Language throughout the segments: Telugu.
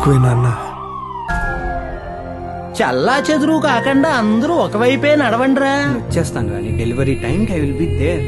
ఎక్కువే నాన్న చల్లా చెదురు కాకుండా అందరూ ఒకవైపే నడవండిరా వచ్చేస్తాను కానీ డెలివరీ టైంకి ఐ విల్ బి దేర్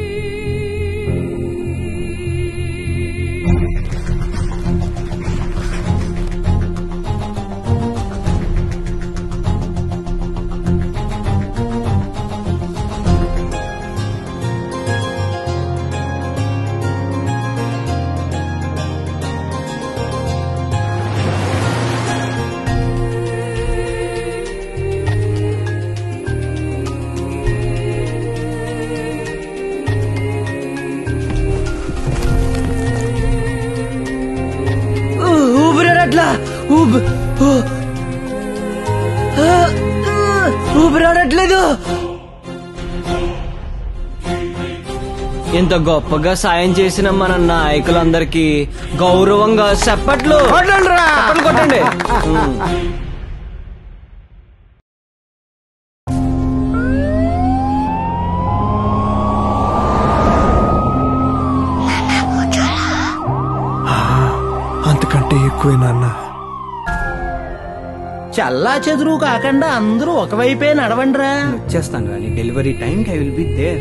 ఊపిరాడట్లా ఊపి ఊ. ఆ, ఆ, ఊపిరాడట్లేదు ఇంత గొప్పగా సాయం చేసిన మన నాయకులందరికీ గౌరవంగా చెప్పట్లు చప్పట్లు కొట్టండి ఉమ్. అంతకంటే ఎక్కువే నాన్న చల్లా చెదురు కాకుండా అందరూ ఒకవైపే నడవండిరా వచ్చేస్తాను కానీ డెలివరీ టైంకి ఐ విల్ బి దేర్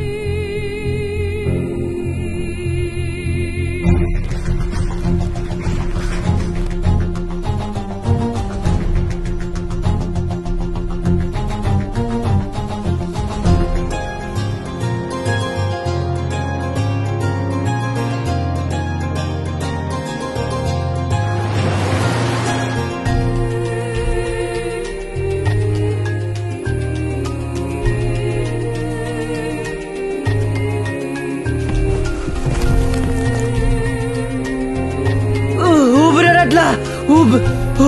ఊ, ఊపిరాడట్లా ఊపి ఊ.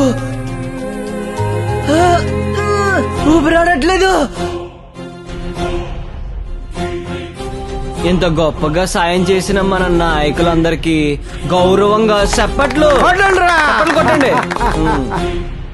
ఆ, ఆ, ఊపిరాడట్లేదు ఇంత గొప్పగా సాయం చేసిన మన నాయకులందరికీ గౌరవంగా చెప్పట్లు చప్పట్లు కొట్టండి ఉమ్.